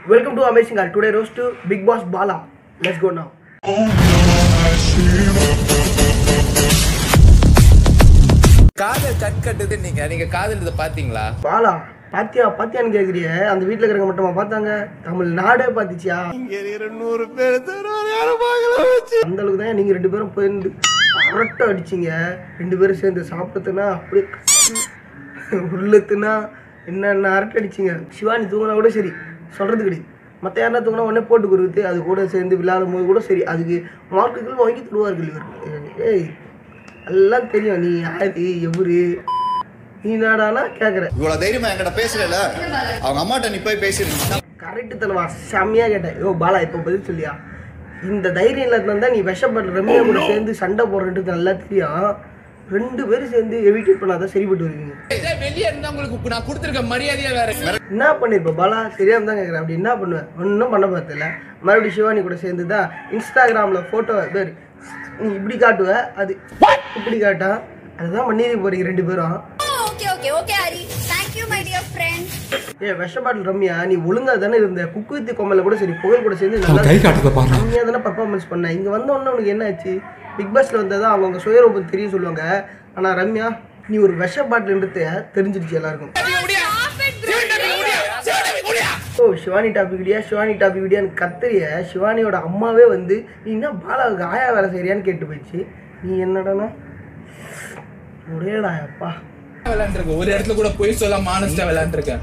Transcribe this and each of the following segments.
Welcome to Amazing Girl. Today roast to Big Boss Bala. Let's go now. காதல் கட் கட்டுது நீங்க நீங்க காதல் இதை பாத்தீங்களா பாலா பாத்தியா பாத்தியான்னு கேக்குறிய அந்த வீட்ல இருக்கிறவங்க மட்டுமா பார்த்தாங்க தமிழ் நாடே பாத்துச்சியா அந்த அளவுக்கு தான் நீங்க ரெண்டு பேரும் போயிருந்து அரட்டை அடிச்சீங்க ரெண்டு பேரும் சேர்ந்து சாப்பிட்டுனா அப்படியே உள்ளத்துனா என்னென்ன அரட்டை அடிச்சீங்க சிவானி தூங்கினா கூட சரி சொல்றது கிடையாது மற்ற யாருன்னா தூங்கினா உடனே போட்டு கொடுக்குது அது கூட சேர்ந்து விளையாடும் போது கூட சரி அதுக்கு மார்க்குகள் வாங்கி தருவார்கள் இவர் ஏய் எல்லாம் தெரியும் நீ யாரு எவரு நீ நாடானா கேட்குற இவ்வளவு தைரியமா என்கிட்ட பேசல அவங்க அம்மாட்ட நீ போய் பேசிருந்தீங்க கரெக்டு தனவா செம்மையா கேட்டேன் யோ பாலா இப்போ பதில் சொல்லியா இந்த தைரியம் இல்லாதனால தான் நீ விஷப்படுற ரம்யா கூட சேர்ந்து சண்டை போடுறதுக்கு நல்லா தெரியும் ரெண்டு பேரும் சேர்ந்து எவிடேட் பண்ணாதான் சரிப்பட்டு வருவீங்க இதே வெளியே இருந்தா உங்களுக்கு நான் கொடுத்துருக்க மரியாதையா வேற என்ன பண்ணிருப்ப பாலா தெரியாம தான் கேட்குறேன் அப்படி என்ன பண்ணுவேன் ஒன்றும் பண்ண பார்த்தல மறுபடியும் சிவானி கூட சேர்ந்து தான் இன்ஸ்டாகிராமில் ஃபோட்டோ பேர் நீ இப்படி காட்டுவ அது இப்படி காட்டா அதுதான் பண்ணிட்டு போறீங்க ரெண்டு பேரும் okay, okay, okay, Ari. Thank you, my dear friend. ஏ விஷபாட்டில் ரம்யா நீ ஒழுங்கா தானே இருந்த குக்கு வித்து கொம்மல கூட சரி புகழ் கூட சேர்ந்து நல்லா கை காட்டுறத பாருங்க கம்மியாக தானே பர்ஃபார்மன்ஸ் பண்ண இங்கே வந்த உடனே உனக்கு என்ன ஆச்சு பிக் பாஸ்ல வந்ததா அவங்க சுயரூபம் தெரியும் சொல்லுவாங்க ஆனால் ரம்யா நீ ஒரு விஷ பாட்டில்ன்றது தெரிஞ்சிடுச்சு எல்லாருக்கும் ஓ சிவானி டாபிக் விடியா சிவானி டாபிக் விடியான்னு கத்துறிய சிவானியோட அம்மாவே வந்து நீ என்ன பாலாவுக்கு ஆயா வேலை செய்றியான்னு கேட்டு போயிடுச்சு நீ என்னடானா ஒரேடா அப்பா விளையாண்டுருக்கேன் ஒரு இடத்துல கூட போய் சொல்ல மானஸ்டா விளையாண்டுருக்கேன்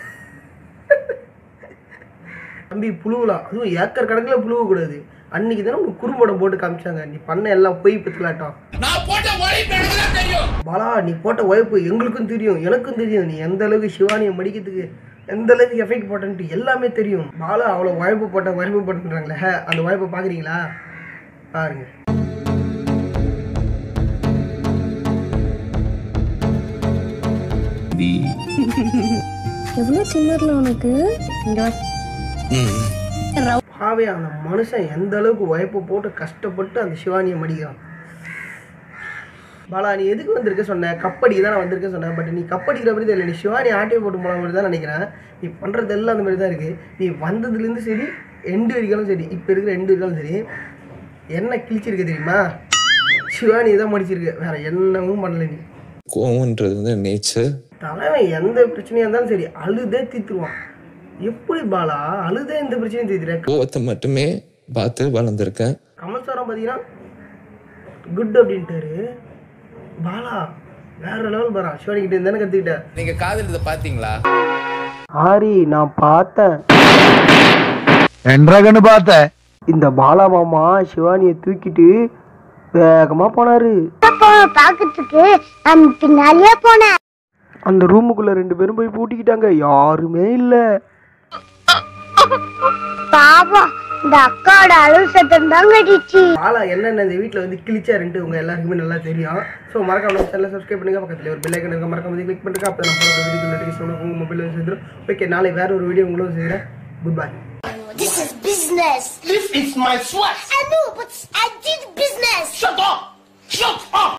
தம்பி புழுவலாம் அதுவும் ஏக்கர் கணக்கில் புழுவ கூடாது அன்னைக்கு தானே உனக்கு குறும்படம் போட்டு காமிச்சாங்க நீ பண்ண எல்லாம் பொய் பத்துலாட்டம் நான் போட்ட உழைப்பு எனக்கு தான் தெரியும் பாலா நீ போட்ட உழைப்பு எங்களுக்கும் தெரியும் எனக்கும் தெரியும் நீ எந்த அளவுக்கு சிவானியை மடிக்கிறதுக்கு எந்த அளவுக்கு எஃபெக்ட் போட்டன்ட்டு எல்லாமே தெரியும் பாலா அவ்வளோ உழைப்பு போட்ட உழைப்பு போட்டுன்றாங்களே அந்த உழைப்பை பார்க்குறீங்களா பாருங்க எவ்வளோ சின்னர்ல உனக்கு இங்க வா. பாவே அந்த மனுஷன் எந்த அளவுக்கு உழைப்பு போட்டு கஷ்டப்பட்டு அந்த சிவானியை மடிக்கிறான் பாலா நீ எதுக்கு வந்திருக்க சொன்ன கப்படிக்கு தான் நான் வந்திருக்கேன் சொன்னேன் பட் நீ கப்படிக்கிற மாதிரி தெரியல நீ சிவானி ஆட்டையை போட்டு போன மாதிரி தான் நினைக்கிறேன் நீ பண்ணுறது எல்லாம் அந்த மாதிரி தான் இருக்குது நீ வந்ததுலேருந்து சரி எண்டு வரைக்கும் சரி இப்போ இருக்கிற எண்டு வரைக்கும் சரி என்ன கிழிச்சிருக்க தெரியுமா சிவானி தான் மடிச்சிருக்க வேற என்னவும் பண்ணல நீ கோவம்ன்றது வந்து நேச்சர் தலைவன் எந்த பிரச்சனையாக இருந்தாலும் சரி அழுதே தீத்துருவான் எப்படி பாலா அழுதே எந்த பிரச்சனையும் தீத்துற கோவத்தை மட்டுமே பார்த்து வளர்ந்துருக்கேன் கமல் சாரம் பார்த்தீங்கன்னா குட் அப்படின்ட்டாரு பாலா வேற லெவல் பாரா சிவானி கிட்ட இருந்தானே கற்றுக்கிட்டேன் நீங்க காதல் இதை பாத்தீங்களா ஆரி நான் பார்த்தேன் என்றகன்னு பார்த்த இந்த பாலா மாமா சிவானியை தூக்கிட்டு வேகமா போனாரு பாக்கிறதுக்கு நான் பின்னாலேயே போனேன் அந்த ரூமுக்குள்ள ரெண்டு பேரும் போய் பூட்டிக்கிட்டாங்க யாருமே இல்ல பாவம் இந்த அக்காவோட அழுவு சத்தம் தான் கட்டிச்சு பாலா என்னென்ன இந்த வீட்டில் வந்து கிழிச்சாருன்ட்டு உங்க எல்லாருக்குமே நல்லா தெரியும் ஸோ மறக்காம நம்ம சேனலை சப்ஸ்கிரைப் பண்ணுங்க பக்கத்தில் ஒரு பெல்லைக்கன் இருக்க மறக்காம கிளிக் பண்ணுங்க அப்போ நம்ம போகிற வீடியோ நோட்டிஃபிகேஷன் உங்க மொபைலில் சேர்ந்துடும் ஓகே நாளை வேற ஒரு வீடியோ உங்களும் செய்கிறேன் good bye This is business. This is my sweat. I know, but I did business. Shut up. Shut up.